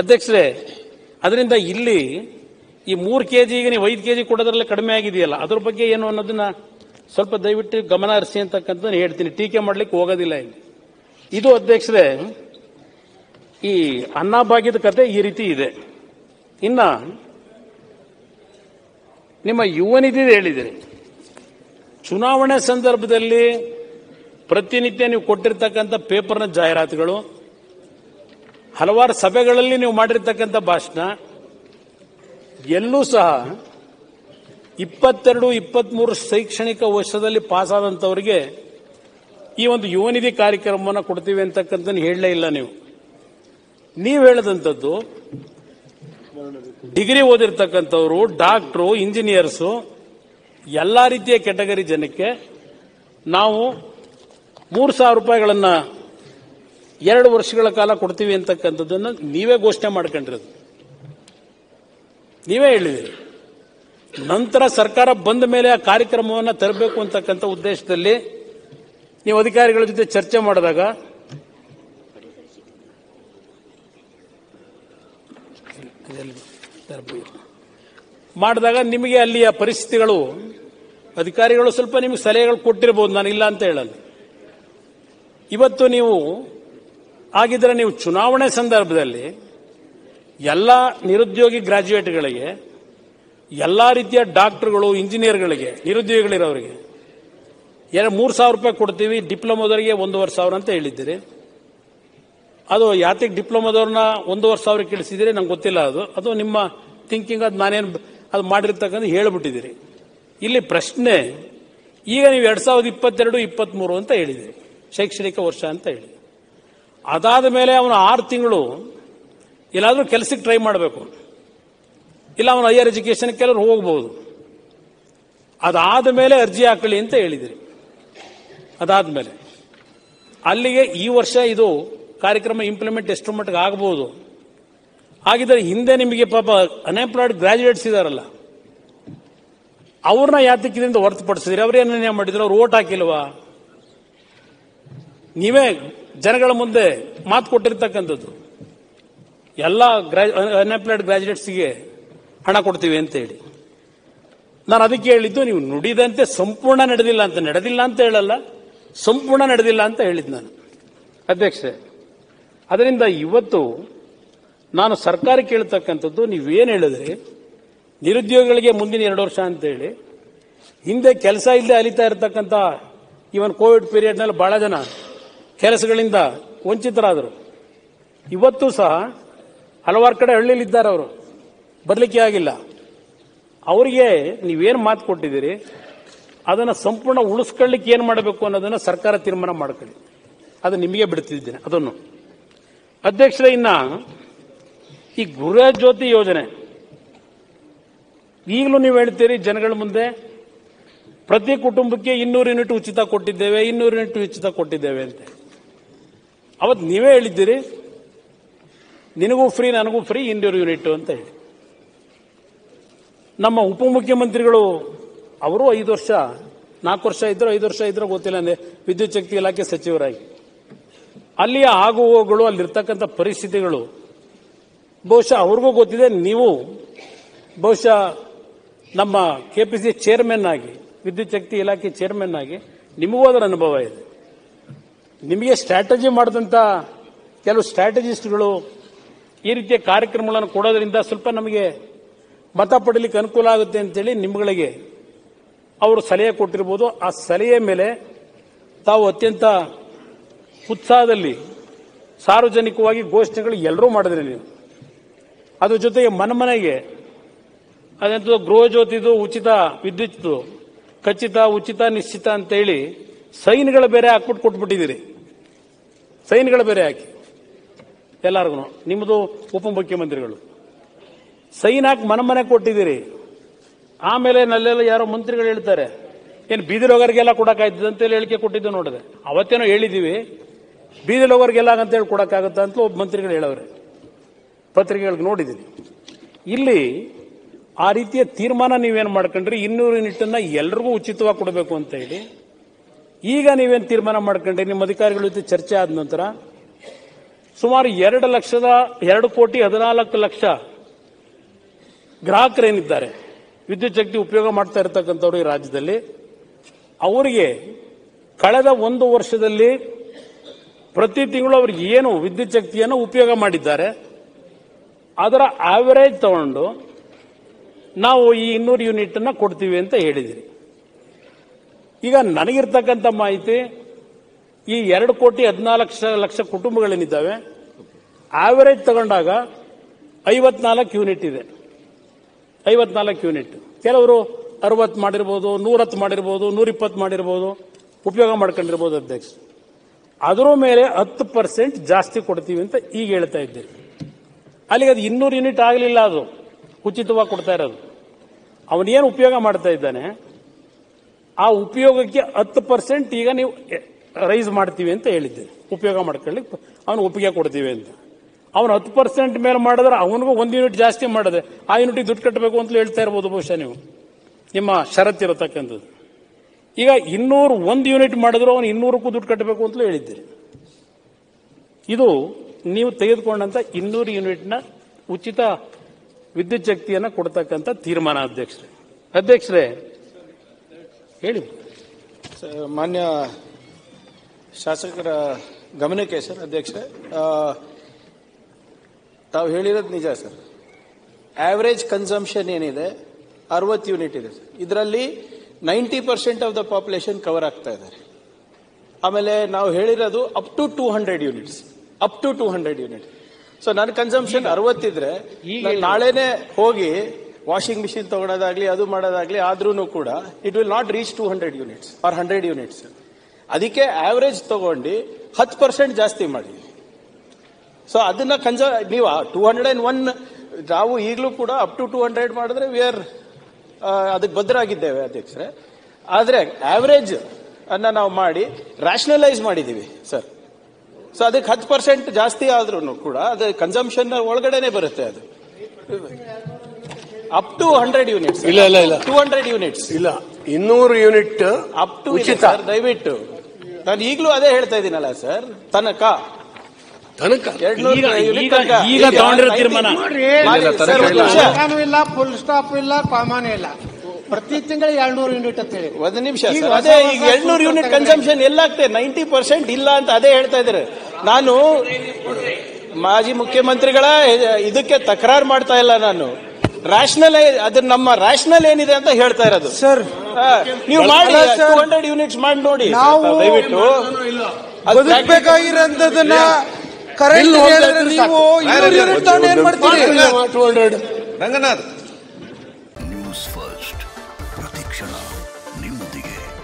ಅಧ್ಯಕ್ಷರೇ ಅದರಿಂದ ಇಲ್ಲಿ ಈ ಮೂರು ಕೆ ಜಿಗೆ ನೀವು ಐದು ಕೆ ಜಿ ಕೊಡೋದ್ರಲ್ಲೇ ಕಡಿಮೆ ಆಗಿದೆಯಲ್ಲ ಅದ್ರ ಬಗ್ಗೆ ಏನು ಅನ್ನೋದನ್ನ ಸ್ವಲ್ಪ ದಯವಿಟ್ಟು ಗಮನ ಹರಿಸಿ ಅಂತಕ್ಕಂಥದ್ದು ಹೇಳ್ತೀನಿ ಟೀಕೆ ಮಾಡ್ಲಿಕ್ಕೆ ಹೋಗೋದಿಲ್ಲ ಇಲ್ಲಿ ಇದು ಅಧ್ಯಕ್ಷರೇ ಈ ಅನ್ನಭಾಗ್ಯದ ಕತೆ ಈ ರೀತಿ ಇದೆ ಇನ್ನ ನಿಮ್ಮ ಯುವ ನಿಧಿ ಹೇಳಿದಿರಿ ಚುನಾವಣೆ ಸಂದರ್ಭದಲ್ಲಿ ಪ್ರತಿನಿತ್ಯ ನೀವು ಕೊಟ್ಟಿರ್ತಕ್ಕಂಥ ಪೇಪರ್ನ ಜಾಹೀರಾತುಗಳು ಹಲವಾರು ಸಭೆಗಳಲ್ಲಿ ನೀವು ಮಾಡಿರ್ತಕ್ಕಂಥ ಭಾಷಣ ಎಲ್ಲೂ ಸಹ ಇಪ್ಪತ್ತೆರಡು ಇಪ್ಪತ್ಮೂರು ಶೈಕ್ಷಣಿಕ ವರ್ಷದಲ್ಲಿ ಪಾಸ್ ಆದಂತವರಿಗೆ ಈ ಒಂದು ಯುವ ನಿಧಿ ಕಾರ್ಯಕ್ರಮವನ್ನು ಕೊಡ್ತೀವಿ ಅಂತಕ್ಕಂಥದ್ದು ಹೇಳಲೇ ಇಲ್ಲ ನೀವು ನೀವು ಹೇಳದಂಥದ್ದು ಡಿಗ್ರಿ ಓದಿರ್ತಕ್ಕಂಥವ್ರು ಡಾಕ್ಟ್ರು ಇಂಜಿನಿಯರ್ಸು ಎಲ್ಲ ರೀತಿಯ ಕೆಟಗರಿ ಜನಕ್ಕೆ ನಾವು ಮೂರು ಸಾವಿರ ರೂಪಾಯಿಗಳನ್ನ ಎರಡು ವರ್ಷಗಳ ಕಾಲ ಕೊಡ್ತೀವಿ ಅಂತಕ್ಕಂಥದ್ದನ್ನ ನೀವೇ ಘೋಷಣೆ ಮಾಡ್ಕೊಂಡಿರೋದು ನೀವೇ ಹೇಳಿದಿರಿ ನಂತರ ಸರ್ಕಾರ ಬಂದ ಮೇಲೆ ಆ ಕಾರ್ಯಕ್ರಮವನ್ನು ತರಬೇಕು ಅಂತಕ್ಕಂಥ ಉದ್ದೇಶದಲ್ಲಿ ನೀವು ಅಧಿಕಾರಿಗಳ ಜೊತೆ ಚರ್ಚೆ ಮಾಡಿದಾಗ ಮಾಡಿದಾಗ ನಿಮಗೆ ಅಲ್ಲಿಯ ಪರಿಸ್ಥಿತಿಗಳು ಅಧಿಕಾರಿಗಳು ಸ್ವಲ್ಪ ನಿಮಗೆ ಸಲಹೆಗಳು ಕೊಟ್ಟಿರ್ಬೋದು ನಾನು ಇಲ್ಲ ಅಂತ ಹೇಳಲ್ಲ ಇವತ್ತು ನೀವು ಆಗಿದ್ರೆ ನೀವು ಚುನಾವಣೆ ಸಂದರ್ಭದಲ್ಲಿ ಎಲ್ಲ ನಿರುದ್ಯೋಗಿ ಗ್ರಾಜ್ಯುಯೇಟ್ಗಳಿಗೆ ಎಲ್ಲ ರೀತಿಯ ಡಾಕ್ಟರ್ಗಳು ಇಂಜಿನಿಯರ್ಗಳಿಗೆ ನಿರುದ್ಯೋಗಿಗಳಿರೋರಿಗೆ ಎರಡು ಮೂರು ಸಾವಿರ ರೂಪಾಯಿ ಕೊಡ್ತೀವಿ ಡಿಪ್ಲೊಮೋದವರಿಗೆ ಒಂದೂವರೆ ಸಾವಿರ ಅಂತ ಹೇಳಿದ್ದೀರಿ ಅದು ಯಾತಿಗೆ ಡಿಪ್ಲೊಮಾದವ್ರನ್ನ ಒಂದೂವರೆ ಸಾವಿರ ಇಳಿಸಿದ್ದೀರಿ ನಂಗೆ ಗೊತ್ತಿಲ್ಲ ಅದು ಅದು ನಿಮ್ಮ ಥಿಂಕಿಂಗ್ ಅದು ನಾನೇನು ಅದು ಮಾಡಿರ್ತಕ್ಕಂಥ ಹೇಳ್ಬಿಟ್ಟಿದ್ದೀರಿ ಇಲ್ಲಿ ಪ್ರಶ್ನೆ ಈಗ ನೀವು ಎರಡ್ ಸಾವಿರದ ಇಪ್ಪತ್ತೆರಡು ಇಪ್ಪತ್ತ್ಮೂರು ಅಂತ ಹೇಳಿದಿರಿ ಶೈಕ್ಷಣಿಕ ವರ್ಷ ಅಂತ ಹೇಳಿ ಅದಾದ ಮೇಲೆ ಅವನು ಆರು ತಿಂಗಳು ಎಲ್ಲಾದರೂ ಕೆಲಸಕ್ಕೆ ಟ್ರೈ ಮಾಡಬೇಕು ಇಲ್ಲ ಅವನು ಹೈಯರ್ ಎಜುಕೇಷನ್ ಕೆಲವರು ಹೋಗ್ಬೋದು ಅದಾದ ಮೇಲೆ ಅರ್ಜಿ ಹಾಕಲಿ ಅಂತ ಹೇಳಿದಿರಿ ಅದಾದ ಮೇಲೆ ಅಲ್ಲಿಗೆ ಈ ವರ್ಷ ಇದು ಕಾರ್ಯಕ್ರಮ ಇಂಪ್ಲಿಮೆಂಟ್ ಎಷ್ಟು ಮಟ್ಟಿಗೆ ಆಗಬಹುದು ಹಾಗಿದ್ರೆ ಹಿಂದೆ ನಿಮಗೆ ಪಾಪ ಅನ್ಎಂಪ್ಲಾಯ್ಡ್ ಗ್ರಾಜುಯೇಟ್ಸ್ ಇದಾರಲ್ಲ ಅವ್ರನ್ನ ಯಾತಕ್ಕಿದಿಂದ ಹೊರತುಪಡಿಸಿದ್ರಿ ಅವ್ರೇನೇ ಮಾಡಿದ್ರು ಅವ್ರು ಓಟ್ ಹಾಕಿಲ್ವಾ ನೀವೇ ಜನಗಳ ಮುಂದೆ ಮಾತು ಕೊಟ್ಟಿರ್ತಕ್ಕಂಥದ್ದು ಎಲ್ಲ ಅನ್ಎಂಪ್ಲಾಯ್ಡ್ ಗ್ರಾಜುಯೇಟ್ಸ್ಗೆ ಹಣ ಕೊಡ್ತೀವಿ ಅಂತ ಹೇಳಿ ನಾನು ಅದಕ್ಕೆ ಹೇಳಿದ್ದು ನೀವು ನುಡಿದಂತೆ ಸಂಪೂರ್ಣ ನಡೆದಿಲ್ಲ ಅಂತ ನಡೆದಿಲ್ಲ ಅಂತ ಹೇಳಲ್ಲ ಸಂಪೂರ್ಣ ನಡೆದಿಲ್ಲ ಅಂತ ಹೇಳಿದ್ದು ನಾನು ಅಧ್ಯಕ್ಷೆ ಅದರಿಂದ ಇವತ್ತು ನಾನು ಸರ್ಕಾರ ಕೇಳ್ತಕ್ಕಂಥದ್ದು ನೀವೇನು ಹೇಳಿದ್ರಿ ನಿರುದ್ಯೋಗಿಗಳಿಗೆ ಮುಂದಿನ ಎರಡು ವರ್ಷ ಅಂತೇಳಿ ಹಿಂದೆ ಕೆಲಸ ಇಲ್ಲದೆ ಅಲಿತಾ ಇರತಕ್ಕಂಥ ಇವನ್ ಕೋವಿಡ್ ಪೀರಿಯಡ್ನಲ್ಲಿ ಬಹಳ ಜನ ಕೆಲಸಗಳಿಂದ ವಂಚಿತರಾದರು ಇವತ್ತು ಸಹ ಹಲವಾರು ಕಡೆ ಹಳ್ಳಿಲಿದ್ದಾರೆ ಅವರು ಬರಲಿಕ್ಕೆ ಆಗಿಲ್ಲ ಅವರಿಗೆ ನೀವೇನು ಮಾತು ಕೊಟ್ಟಿದ್ದೀರಿ ಅದನ್ನು ಸಂಪೂರ್ಣ ಉಳಿಸ್ಕೊಳ್ಳಿಕ್ಕೆ ಏನು ಮಾಡಬೇಕು ಅನ್ನೋದನ್ನು ಸರ್ಕಾರ ತೀರ್ಮಾನ ಮಾಡ್ಕೊಳ್ಳಿ ಅದು ನಿಮಗೆ ಬಿಡ್ತಿದ್ದೇನೆ ಅದನ್ನು ಅಧ್ಯಕ್ಷರೇ ಇನ್ನ ಈ ಗೃಹ ಜ್ಯೋತಿ ಯೋಜನೆ ಈಗಲೂ ನೀವು ಹೇಳ್ತೀರಿ ಜನಗಳ ಮುಂದೆ ಪ್ರತಿ ಕುಟುಂಬಕ್ಕೆ ಇನ್ನೂರು ಯೂನಿಟ್ ಉಚಿತ ಕೊಟ್ಟಿದ್ದೇವೆ ಇನ್ನೂರು ಯೂನಿಟ್ ಉಚಿತ ಕೊಟ್ಟಿದ್ದೇವೆ ಅಂತ ಅವತ್ತು ನೀವೇ ಹೇಳಿದ್ದೀರಿ ನಿನಗೂ ಫ್ರೀ ನನಗೂ ಫ್ರೀ ಇನ್ನೂರು ಯೂನಿಟ್ ಅಂತ ಹೇಳಿ ನಮ್ಮ ಉಪಮುಖ್ಯಮಂತ್ರಿಗಳು ಅವರು ಐದು ವರ್ಷ ನಾಲ್ಕು ವರ್ಷ ಇದ್ರು ಐದು ವರ್ಷ ಇದ್ರು ಗೊತ್ತಿಲ್ಲ ಅಂದ್ರೆ ವಿದ್ಯುತ್ ಶಕ್ತಿ ಇಲಾಖೆ ಸಚಿವರಾಗಿ ಅಲ್ಲಿಯ ಆಗು ಹೋಗುಗಳು ಅಲ್ಲಿರ್ತಕ್ಕಂಥ ಪರಿಸ್ಥಿತಿಗಳು ಬಹುಶಃ ಅವ್ರಿಗೂ ಗೊತ್ತಿದೆ ನೀವು ಬಹುಶಃ ನಮ್ಮ ಕೆಪಿಸಿ ಚೇರ್ಮನ್ ಆಗಿ ವಿದ್ಯುತ್ ಶಕ್ತಿ ಇಲಾಖೆ ಚೇರ್ಮನ್ ಆಗಿ ನಿಮಗೂ ಅದರ ಅನುಭವ ಇದೆ ನಿಮಗೆ ಸ್ಟ್ರಾಟಜಿ ಮಾಡಿದಂಥ ಕೆಲವು ಸ್ಟ್ರಾಟಜಿಸ್ಟ್ಗಳು ಈ ರೀತಿಯ ಕಾರ್ಯಕ್ರಮಗಳನ್ನು ಕೊಡೋದ್ರಿಂದ ಸ್ವಲ್ಪ ನಮಗೆ ಮತ ಪಡೀಲಿಕ್ಕೆ ಅನುಕೂಲ ಆಗುತ್ತೆ ಅಂತೇಳಿ ನಿಮ್ಗಳಿಗೆ ಅವರು ಸಲಹೆ ಕೊಟ್ಟಿರ್ಬೋದು ಆ ಸಲಹೆ ಮೇಲೆ ತಾವು ಅತ್ಯಂತ ಉತ್ಸಾಹದಲ್ಲಿ ಸಾರ್ವಜನಿಕವಾಗಿ ಘೋಷಣೆಗಳು ಎಲ್ಲರೂ ಮಾಡಿದ್ರಿ ನೀವು ಅದ್ರ ಜೊತೆಗೆ ಮನೆಗೆ ಅದಂತೂ ಗೃಹ ಜ್ಯೋತಿದು ಉಚಿತ ವಿದ್ಯುತ್ ಖಚಿತ ಉಚಿತ ನಿಶ್ಚಿತ ಅಂತೇಳಿ ಸೈನ್ಗಳು ಬೇರೆ ಹಾಕ್ಬಿಟ್ಟು ಕೊಟ್ಬಿಟ್ಟಿದ್ದೀರಿ ಸೈನ್ಗಳು ಬೇರೆ ಹಾಕಿ ಎಲ್ಲರಿಗೂ ನಿಮ್ಮದು ಉಪಮುಖ್ಯಮಂತ್ರಿಗಳು ಸೈನ್ ಹಾಕಿ ಮನೆ ಮನೆ ಕೊಟ್ಟಿದ್ದೀರಿ ಆಮೇಲೆ ನಲ್ಲೆಲ್ಲ ಯಾರೋ ಮಂತ್ರಿಗಳು ಹೇಳ್ತಾರೆ ಏನು ಬೀದಿ ರೋಗರಿಗೆಲ್ಲ ಕೊಡಕ್ಕಾಯ್ತದೆ ಅಂತೇಳಿ ಹೇಳಿಕೆ ಕೊಟ್ಟಿದ್ದು ನೋಡಿದೆ ಅವತ್ತೇನೋ ಹೇಳಿದ್ದೀವಿ ಬೀದಿ ರೋಗರಿಗೆಲ್ಲ ಅಂತೇಳಿ ಕೊಡಕ್ಕಾಗುತ್ತಾ ಅಂತ ಒಬ್ಬ ಮಂತ್ರಿಗಳು ಹೇಳವ್ರೆ ಪತ್ರಿಕೆಗಳಿಗೆ ನೋಡಿದ್ದೀನಿ ಇಲ್ಲಿ ಆ ರೀತಿಯ ತೀರ್ಮಾನ ನೀವೇನು ಮಾಡ್ಕೊಂಡ್ರಿ ಇನ್ನೂರು ಯೂನಿಟನ್ನ ಎಲ್ರಿಗೂ ಉಚಿತವಾಗಿ ಕೊಡಬೇಕು ಅಂತ ಹೇಳಿ ಈಗ ನೀವೇನು ತೀರ್ಮಾನ ಮಾಡ್ಕೊಂಡ್ರಿ ನಿಮ್ಮ ಅಧಿಕಾರಿಗಳ ಜೊತೆ ಚರ್ಚೆ ಆದ ನಂತರ ಸುಮಾರು ಎರಡು ಲಕ್ಷದ ಎರಡು ಕೋಟಿ ಹದಿನಾಲ್ಕು ಲಕ್ಷ ಗ್ರಾಹಕರೇನಿದ್ದಾರೆ ವಿದ್ಯುತ್ ಶಕ್ತಿ ಉಪಯೋಗ ಮಾಡ್ತಾ ಇರತಕ್ಕಂಥವ್ರು ಈ ರಾಜ್ಯದಲ್ಲಿ ಅವರಿಗೆ ಕಳೆದ ಒಂದು ವರ್ಷದಲ್ಲಿ ಪ್ರತಿ ತಿಂಗಳು ಅವ್ರಿಗೆ ಏನು ವಿದ್ಯುತ್ ಶಕ್ತಿಯನ್ನು ಉಪಯೋಗ ಮಾಡಿದ್ದಾರೆ ಅದರ ಆವರೇಜ್ ತಗೊಂಡು ನಾವು ಈ ಇನ್ನೂರು ಯೂನಿಟ್ ಅನ್ನ ಕೊಡ್ತೀವಿ ಅಂತ ಹೇಳಿದಿರಿ ಈಗ ನನಗಿರ್ತಕ್ಕಂಥ ಮಾಹಿತಿ ಈ ಎರಡು ಕೋಟಿ ಹದಿನಾಲ್ಕು ಲಕ್ಷ ಲಕ್ಷ ಕುಟುಂಬಗಳೇನಿದ್ದಾವೆ ಆವರೇಜ್ ತಗೊಂಡಾಗ ಐವತ್ನಾಲ್ಕು ಯೂನಿಟ್ ಇದೆ ಐವತ್ನಾಲ್ಕು ಯೂನಿಟ್ ಕೆಲವರು ಅರವತ್ತು ಮಾಡಿರ್ಬೋದು ನೂರತ್ತು ಮಾಡಿರ್ಬೋದು ನೂರಿಪ್ಪತ್ತು ಮಾಡಿರ್ಬೋದು ಉಪಯೋಗ ಮಾಡ್ಕೊಂಡಿರ್ಬೋದು ಅಧ್ಯಕ್ಷ ಅದರ ಮೇಲೆ ಹತ್ತು ಪರ್ಸೆಂಟ್ ಜಾಸ್ತಿ ಕೊಡ್ತೀವಿ ಅಂತ ಈಗ ಹೇಳ್ತಾ ಇದ್ದೀರಿ ಅಲ್ಲಿಗೆ ಅದು ಇನ್ನೂರು ಯೂನಿಟ್ ಆಗಲಿಲ್ಲ ಅದು ಉಚಿತವಾಗಿ ಕೊಡ್ತಾ ಇರೋದು ಅವನೇನು ಉಪಯೋಗ ಮಾಡ್ತಾ ಇದ್ದಾನೆ ಆ ಉಪಯೋಗಕ್ಕೆ ಹತ್ತು ಪರ್ಸೆಂಟ್ ಈಗ ನೀವು ರೈಸ್ ಮಾಡ್ತೀವಿ ಅಂತ ಹೇಳಿದ್ದೀರಿ ಉಪಯೋಗ ಮಾಡ್ಕೊಳ್ಳಿಕ್ಕೆ ಅವನು ಒಪ್ಪಿಗೆ ಕೊಡ್ತೀವಿ ಅಂತ ಅವನು ಹತ್ತು ಪರ್ಸೆಂಟ್ ಮೇಲೆ ಮಾಡಿದ್ರೆ ಅವನಿಗೂ ಒಂದು ಯೂನಿಟ್ ಜಾಸ್ತಿ ಮಾಡಿದ್ರೆ ಆ ಯೂನಿಟಿಗೆ ದುಡ್ಡು ಕಟ್ಟಬೇಕು ಅಂತ ಹೇಳ್ತಾ ಇರ್ಬೋದು ಬಹುಶಃ ನೀವು ನಿಮ್ಮ ಷರತ್ತಿರತಕ್ಕಂಥದ್ದು ಈಗ ಇನ್ನೂರು ಒಂದು ಯೂನಿಟ್ ಮಾಡಿದ್ರು ಅವನು ಇನ್ನೂರಕ್ಕೂ ದುಡ್ಡು ಕಟ್ಟಬೇಕು ಅಂತಲೂ ಹೇಳಿದ್ದೀರಿ ಇದು ನೀವು ತೆಗೆದುಕೊಂಡಂತ ಇನ್ನೂರು ಯೂನಿಟ್ನ ಉಚಿತ ವಿದ್ಯುತ್ ಶಕ್ತಿಯನ್ನು ಕೊಡ್ತಕ್ಕಂಥ ತೀರ್ಮಾನ ಅಧ್ಯಕ್ಷರೇ ಅಧ್ಯಕ್ಷರೇ ಹೇಳಿ ಸ- ಮಾನ್ಯ ಶಾಸಕರ ಗಮನಕ್ಕೆ ಸರ್ ಅಧ್ಯಕ್ಷರೇ ಆ, ತಾವು ಹೇಳಿರೋದು ನಿಜ ಸರ್ ಆವರೇಜ್ ಕನ್ಸಂಪ್ಷನ್ ಏನಿದೆ ಅರವತ್ತು ಯೂನಿಟ್ ಇದೆ ಸರ್ ಇದರಲ್ಲಿ ninety percent of the population cover ಆಗ್ತಾ ಇದ್ದಾರೆ ಆಮೇಲೆ ನಾವು ಹೇಳಿರೋದು up to two hundred units up to two hundred unit so ನನ್ನ ಕನ್ಸಂಪ್ಷನ್ ಅರವತ್ತಿದ್ರೆ ನಾನ್ ನಾಳೆನೆ ಹೋಗಿ ವಾಷಿಂಗ್ ಮಿಷಿನ್ ತಗೊಳೋದಾಗ್ಲಿ ಅದು ಮಾಡೋದಾಗ್ಲಿ ಆದ್ರೂ ಕೂಡ it will not reach two hundred units or hundred units ಅದಕ್ಕೆ ಆವರೇಜ್ ತಗೊಂಡು ಹತ್ತು ಪರ್ಸೆಂಟ್ ಜಾಸ್ತಿ ಮಾಡಿ ಸೊ ಅದನ್ನ ಕನ್ಸ ನೀವು ಟೂ ಹಂಡ್ರೆಡ್ ಅಂಡ್ ಒನ್ ನಾವು ಈಗಲೂ ಕೂಡ ಅಪ್ ಟು ಟೂ ಹಂಡ್ರೆಡ್ ಮಾಡಿದ್ರೆ ವಿ ಆರ್ ಅದಕ್ಕೆ ಬದ್ಧರಾಗಿದ್ದೇವೆ ಅಧ್ಯಕ್ಷರೇ ಆದ್ರೆ ಆವರೇಜ್ ಅನ್ನ ನಾವು ಮಾಡಿ ರ್ಯಾಷನಲೈಸ್ ಮಾಡಿದೀವಿ ಸರ್ ಸೊ ಅದಕ್ಕೆ ಹತ್ತು ಪರ್ಸೆಂಟ್ ಜಾಸ್ತಿ ಆದ್ರೂ ಕೂಡ ಅದು ಕನ್ಸಂಪ್ಷನ್ ಒಳಗಡೆನೆ ಬರುತ್ತೆ ಅದು ಅಪ್ ಟು ಹಂಡ್ರೆಡ್ ಯೂನಿಟ್ಸ್ ಇಲ್ಲ, ಇಲ್ಲ, ಇಲ್ಲ. ಟೂ ಹಂಡ್ರೆಡ್ ಯೂನಿಟ್ಸ್ ಇಲ್ಲ ಇನ್ನೂರು ಯೂನಿಟ್ ಅಪ್ ಟು ಉಚಿತ ಸರ್ ದಯವಿಟ್ಟು ನಾನು ಈಗಲೂ ಅದೇ ಹೇಳ್ತಾ ಇದ್ದೀನಲ್ಲ ಸರ್ ತನಕ ತನಕ ಎರಡ್ನೂರು ಈಗ- ಯೂನಿಟ್ ಈಗ- ತನಕ. ಈಗ ತಗೊಂಡಿರೋ ತೀರ್ಮಾನ. ಮಾಡಿ, ಸರ್, ಒಂದು ನಿಮಿಷ. ತನಕನೂ ಇಲ್ಲ ಫುಲ್ ಸ್ಟಾಪ್ ಇಲ್ಲ ಕಾಮನ್ ಇಲ್ಲ ಪ್ರತಿ ತಿಂಗಳು ಎರಡ್ನೂರು ಯೂನಿಟ್ ಅಂತ ಹೇಳಿ ಒಂದು ನಿಮಿಷ ಈಗ ಸರ್ ಹೊಸ ಅದೇ ಹೊಸ ಈಗ ಎರಡ್ನೂರು ಯೂನಿಟ್ ಸೂತ್ರ ಕನ್ಸಂಪ್ಷನ್ ಎಲ್ಲಾಗ್ತದೆ ನೈಂಟಿ ಪರ್ಸೆಂಟ್ ಇಲ್ಲ ಅಂತ ಅದೇ ಹೇಳ್ತಾ ಇದ್ದಾರೆ ನಾನು ಮಾಜಿ ಮುಖ್ಯಮಂತ್ರಿಗಳ ಇದಕ್ಕೆ ತಕರಾರು ಮಾಡ್ತಾ ಇಲ್ಲ ನಾನು ರ್ಯಾಷನಲ್ ಅದು ನಮ್ಮ ರ್ಯಾಷನಲ್ ಏನಿದೆ ಅಂತ ಹೇಳ್ತಾ ಇರೋದು ಸರ್ ಹಾ, ನೀವು ಮಾಡಿ ಅಲ್ಲ, ಸರ್. ಟೂ ಹಂಡ್ರೆಡ್ ಯೂನಿಟ್ಸ್ ಮಾಡಿ ನೋಡಿ ನಾವು- ದಯವಿಟ್ಟು ಅದು ಬದುಕಬೇಕಾಗಿರೋದನ್ನ ಕರೆಂಟ್ ಬಿಲ್ ಹೋಗ್ತಾ ಹೇಳಿದ್ರೆ ಇದ್ರೆ ನೀವು ಸಾಕು. ಇನ್ನೂರು ಯೂನಿಟ್ ತಗೊಂಡು ಏನ್ ಮಾಡ್ತೀರಿ two hundred Ranganath news first ಪ್ರತಿಕ್ಷಣ ನಿಮ್ಮೊಂದಿಗೆ